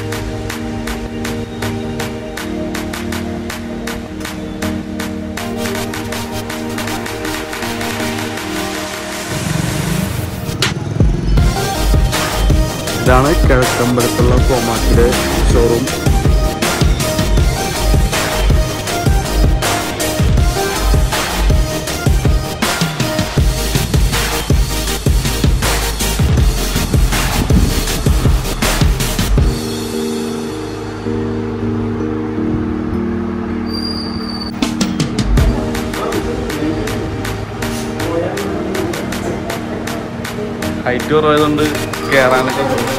ഇതാണ് കിഴക്കമ്പലത്തുള്ള കോമാക്കിയുടെ showroom height കുറവായതുകൊണ്ട് കയറാനൊക്കെ തോന്നും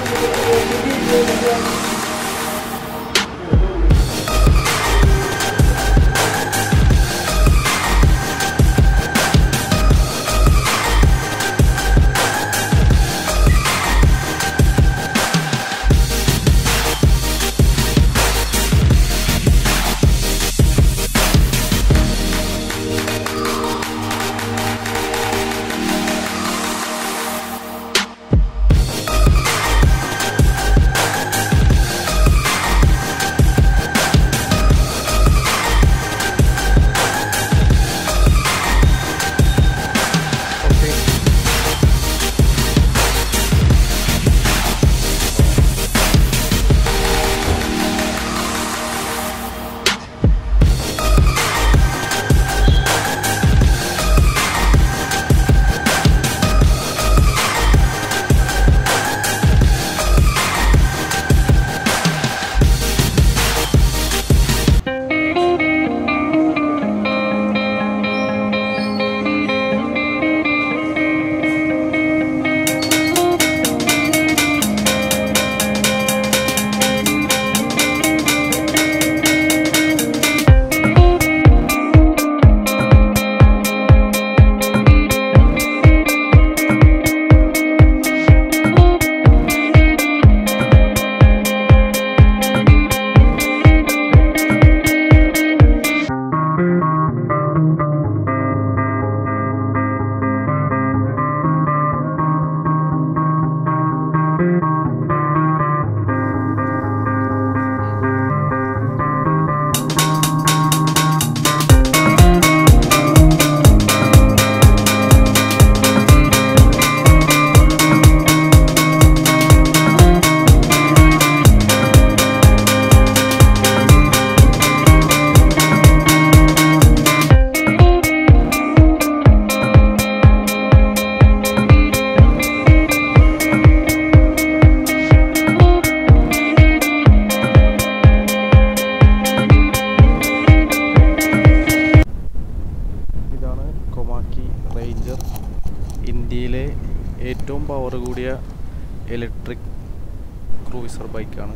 ഇതാണ് കൊമാക്കി റേഞ്ചർ ഇന്ത്യയിലെ ഏറ്റവും പവർ കൂടിയ ഇലക്ട്രിക് ക്രൂയിസർ ബൈക്കാണ്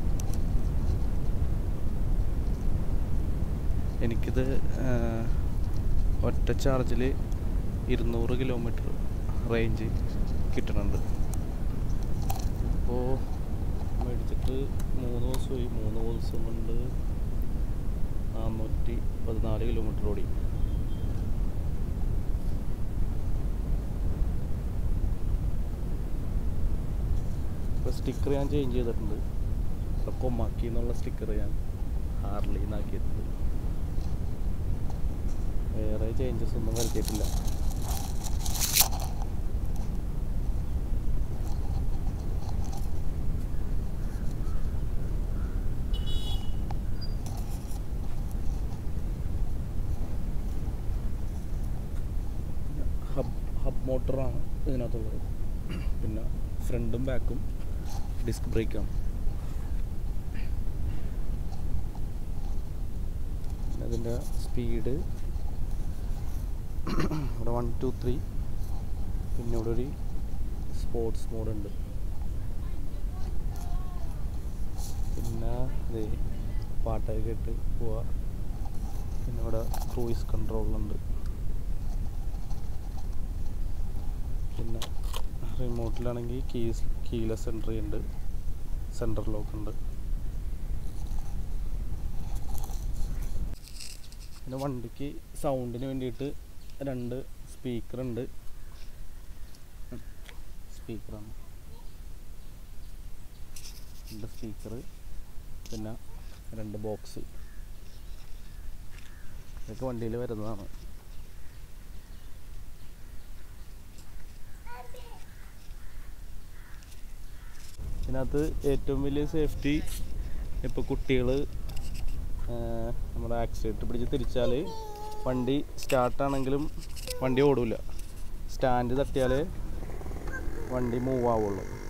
എനിക്കിത് ആ, ഒറ്റ ചാർജിൽ ഇരുന്നൂറ് കിലോമീറ്റർ റേഞ്ച് കിട്ടുന്നുണ്ട് അപ്പോൾ മേടിച്ചിട്ട് മൂന്ന് ദിവസമായി മൂന്ന് ദിവസം കൊണ്ട് നാനൂറ്റി പതിനാല് കിലോമീറ്റർ ഓടി ഇപ്പോൾ സ്റ്റിക്കർ ഞാൻ ചേഞ്ച് ചെയ്തിട്ടുണ്ട് ഇപ്പോൾ കൊമാക്കി എന്നുള്ള സ്റ്റിക്കർ ഞാൻ ഹാർലി എന്നാക്കിയിട്ടുണ്ട് വേറെ ചേഞ്ചസ് ഒന്നും വരുത്തിയിട്ടില്ല ഹബ് ഹബ് മോട്ടറാണ് ഇതിനകത്തുള്ളത് പിന്നെ ഫ്രണ്ടും ബാക്കും ഡിസ്ക് ബ്രേക്കാണ് പിന്നെ അതിൻ്റെ സ്പീഡ് ഇവിടെ വൺ ടു ത്രീ പിന്നെ ഇവിടെ ഒരു സ്പോർട്സ് മോഡ് ഉണ്ട് പിന്നെ ഇത് പാട്ടൊക്കെ കേട്ട് പോവാ പിന്നെ ഇവിടെ ക്രൂയിസ് കൺട്രോളുണ്ട് പിന്നെ റിമോട്ടിലാണെങ്കിൽ കീസ് കീലെസ് എൻട്രി ഉണ്ട് സെൻറ്റർ ലോക്ക് ഉണ്ട് പിന്നെ വണ്ടിക്ക് സൗണ്ടിന് വേണ്ടിയിട്ട് രണ്ട് സ്പീക്കർ ഉണ്ട് സ്പീക്കറാണ് രണ്ട് സ്പീക്കർ പിന്നെ രണ്ട് ബോക്സ് ഇതൊക്കെ വണ്ടിയിൽ വരുന്നതാണ് ഇതിനകത്ത് ഏറ്റവും വലിയ സേഫ്റ്റി ഇപ്പോൾ കുട്ടികൾ നമ്മുടെ ആക്സിഡൻറ്റ് പിടിച്ച് തിരിച്ചാൽ വണ്ടി സ്റ്റാർട്ടാണെങ്കിലും വണ്ടി ഓടില്ല സ്റ്റാൻഡ് തട്ടിയാലേ വണ്ടി മൂവ് ആവുള്ളൂ